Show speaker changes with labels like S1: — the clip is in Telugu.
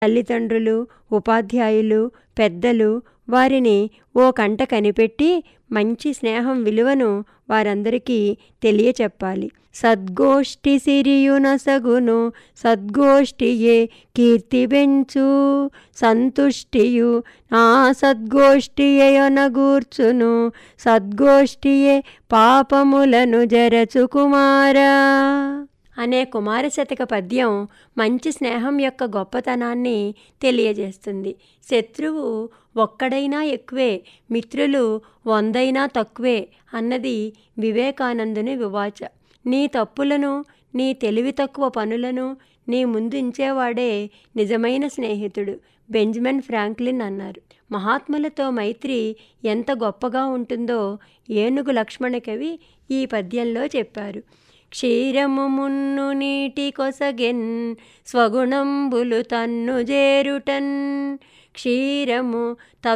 S1: తల్లిదండ్రులు ఉపాధ్యాయులు పెద్దలు వారిని ఓ కంట కనిపెట్టి మంచి స్నేహం విలువను వారందరికీ తెలియచెప్పాలి సద్గోష్ఠి సిరియునసగును సద్గోష్ఠియే కీర్తి బెంచు సంతుష్టియు ఆ సద్గోష్ఠియనగూర్చును సద్గోష్ఠియే పాపములను జరచు కుమారా అనే కుమార శతక పద్యం మంచి స్నేహం యొక్క గొప్పతనాన్ని తెలియజేస్తుంది శత్రువు ఒక్కడైనా ఎక్కువే మిత్రులు వందైనా తక్కువే అన్నది వివేకానందుని వివాచ నీ తప్పులను నీ తెలివి తక్కువ పనులను నీ ముందుంచేవాడే నిజమైన స్నేహితుడు బెంజమిన్ ఫ్రాంక్లిన్ అన్నారు మహాత్ములతో మైత్రి ఎంత గొప్పగా ఉంటుందో ఏనుగు లక్ష్మణ కవి ఈ పద్యంలో చెప్పారు క్షీరము మున్ను నీటి కొసగెన్ స్వగుణంబులు తన్ను జేరుటన్ క్షీరము